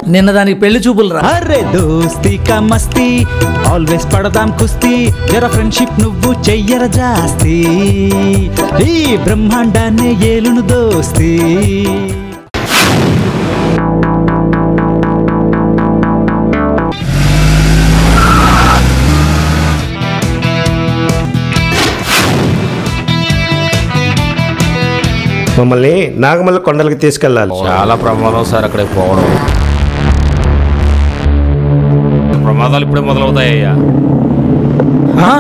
నిన్న దానికి పెళ్లి చూపులు రా అరే దోస్తి కా మస్తి ఆల్వేస్ పడదాం కుస్తీ జర ఫ్రెండ్షిప్ నువ్వు చెయ్యర జాస్తి ఈ బ్రహ్మాండాన్ని ఏలును దోస్తి మమ్మల్ని నాగమల్ల కొండలకి తీసుకెళ్ళాలి చాలా ప్రమాదం సార్ అక్కడికి పోవడం ప్రమాదాలు ఇప్పుడే మొదలవుతాయ్యా ఆ?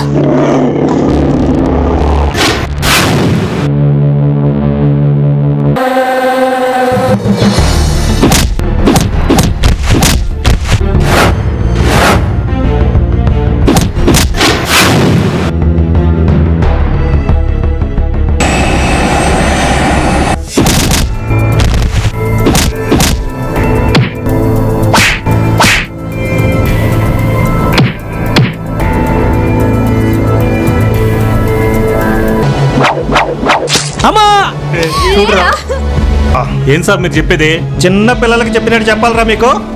అమ్మా ఏం సార్ మీరు చెప్పేది చిన్న పిల్లలకి చెప్పినట్టు చెప్పాలరా మీకు